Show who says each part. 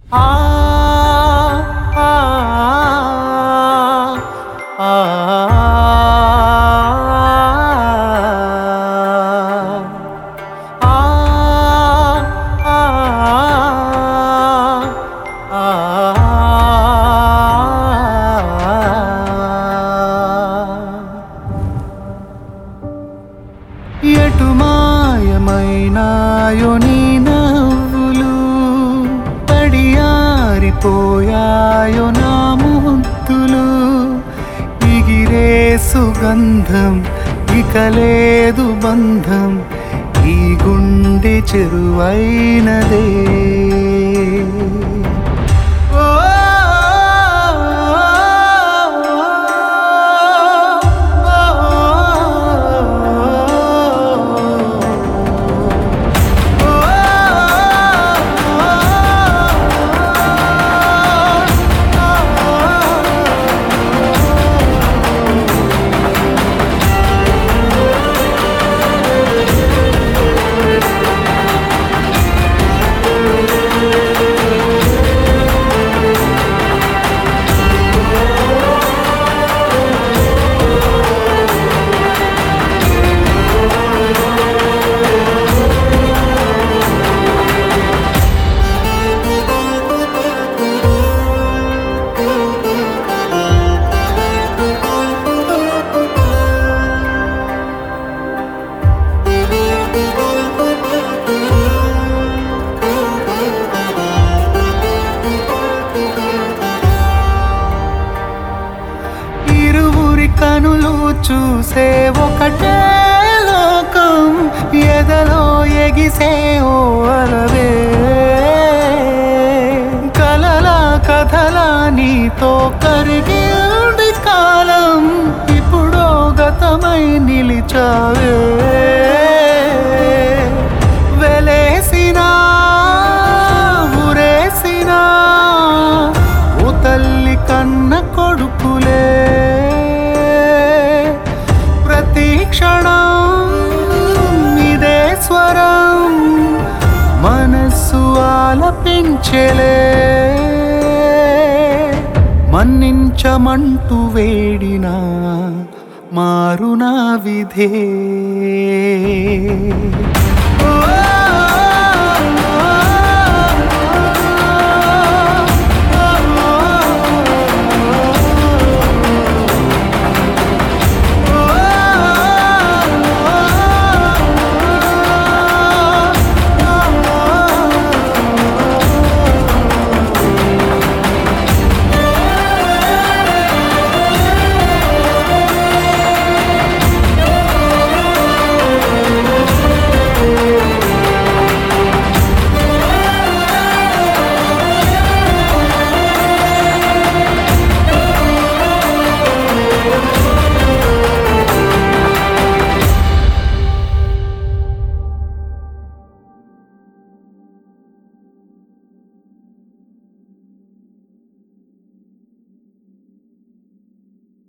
Speaker 1: ఆ ఆ ఆ ఆ ఎటు మాయమైనాయో నీ నవ్వులు పడియారిపోయాయో నా ముద్దులు ఎగిరే సుగంధం ఇక లేదు బంధం ఈ గుండె చెరువైనదే ఓ ఇరువురి కనులు చూసే ఒకటే లోకం ఎదలో ఎగిసే ఓ అలవే కలల కథల నీతో కరిగింది కాలం ఇప్పుడు గతమై నిలిచావే వెలేసినా ఊరేసినా ఓ తల్లి కన్న కొడుకులే ప్రతి క్షణం ఇదే స్వరం మనస్సు ఆలపించలే మన్నించమంటూ వేడినా మారునా విధే ఓ